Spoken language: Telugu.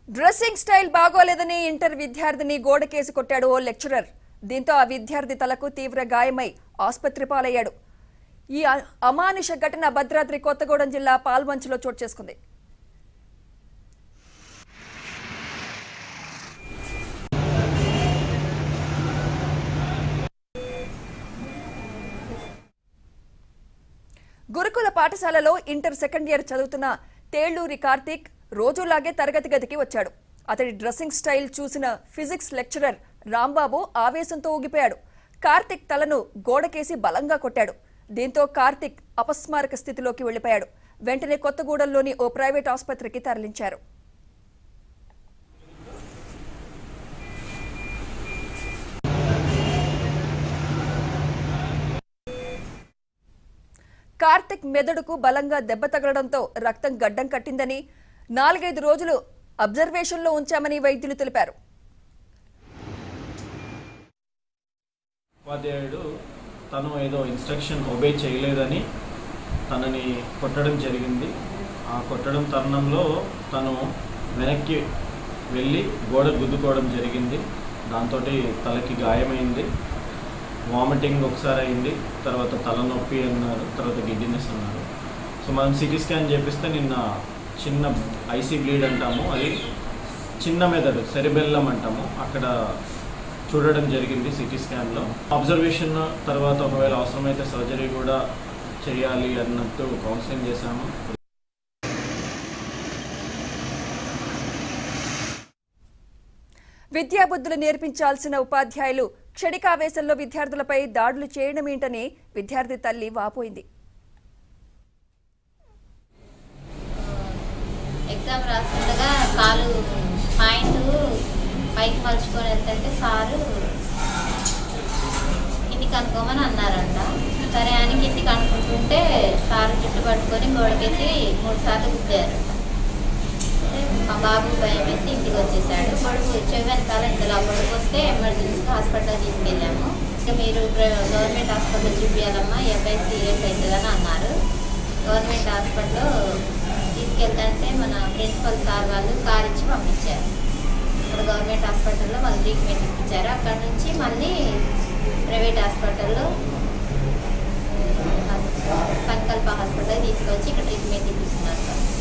డ్రెస్సింగ్ స్టైల్ బాగోలేదని ఇంటర్ విద్యార్థిని గోడకేసి కొట్టాడు ఓ లెక్చరర్ దీంతో ఆ విద్యార్థి తలకు తీవ్ర గాయమై ఆసుపత్రి పాలయ్యాడు ఈ అ- అమానుష ఘటన భద్రాద్రి కొత్తగూడెం జిల్లా పాల్వంచులో చోటు చేసుకుంది గురుకుల పాఠశాలలో ఇంటర్ సెకండ్ ఇయర్ చదువుతున్న తేళ్లూరి కార్తీక్ రోజులాగే తరగతి గదికి వచ్చాడు అతడి డ్రెస్సింగ్ స్టైల్ చూసిన ఫిజిక్స్ లెక్చరర్ రాంబాబు ఆవేశంతో ఊగిపోయాడు కార్తిక్ తలను గోడకేసి బలంగా కొట్టాడు దీంతో కార్తిక్ అపస్మారక స్థితిలోకి వెళ్లిపోయాడు వెంటనే కొత్తగూడెంలోని ఓ ప్రైవేట్ ఆసుపత్రికి తరలించారు కార్తిక్ మెదడుకు బలంగా దెబ్బ తగలడంతో రక్తం గడ్డం కట్టిందని నాలుగైదు రోజులు అబ్జర్వేషన్లో ఉంచామని వైద్యులు తెలిపారు ఉపాధ్యాయుడు తను ఏదో ఇన్స్ట్రక్షన్ ఒబే చేయలేదని తనని కొట్టడం జరిగింది ఆ కొట్టడం తరుణంలో తను వెనక్కి వెళ్ళి గోడ గుద్దుకోవడం జరిగింది దాంతో తలకి గాయమైంది వామిటింగ్ ఒకసారి అయింది తర్వాత తలనొప్పి అన్నారు తర్వాత గిడ్డినెస్ అన్నారు సో మనం సిటీ స్కాన్ చేపిస్తే నిన్న చిన్న ఐసీ బ్లీడ్ అంటాము అది చిన్న మెదడు సెరిబెల్లం అంటాము అక్కడ చూడడం జరిగింది సిటీ స్కాన్లో అబ్జర్వేషన్ తర్వాత ఒకవేళ అవసరమైతే సర్జరీ కూడా చేయాలి అన్నట్టు కౌన్సిలింగ్ చేశాము విద్యాబుద్ధులు నేర్పించాల్సిన ఉపాధ్యాయులు క్షణికావేశంలో విద్యార్థులపై దాడులు చేయడమేంటని విద్యార్థి తల్లి వాపోయింది ఎగ్జామ్ రాస్తుండగా కాలు పాయింట్ పైకి మలుచుకొని వెళ్తుంటే సారు కిందికి అనుకోమని అన్నారంట సరే అని కిందికి అనుకుంటుంటే సారు జుట్టు పట్టుకొని గోడకేసి మూడు సార్లు గుద్దారు మా బాబు భయం వేసి ఇంటికి వచ్చేసాడు కొడుకు చెవి వెనకాల ఇంతలో కొడుకు వస్తే ఎమర్జెన్సీ హాస్పిటల్ తీసుకెళ్ళాము ఇక మీరు ప్ర- గవర్నమెంట్ హాస్పిటల్ చూపించాలమ్మా ఈ అబ్బాయి సీరియస్ అవుతుందని అన్నారు గవర్నమెంట్ హాస్పిటల్లో తీసుకెళ్తుంటే మన ప్రిన్సిపల్ సార్ వాళ్ళు కార్ ఇచ్చి పంపించారు ఇప్పుడు గవర్నమెంట్ హాస్పిటల్లో వాళ్ళు ట్రీట్మెంట్ ఇప్పించారు అక్కడ నుంచి మళ్ళీ ప్రైవేట్ హాస్పిటల్లో సంకల్ప హాస్పిటల్ తీసుకొచ్చి ఇక్కడ ట్రీట్మెంట్ ఇప్పిస్తున్నారు సార్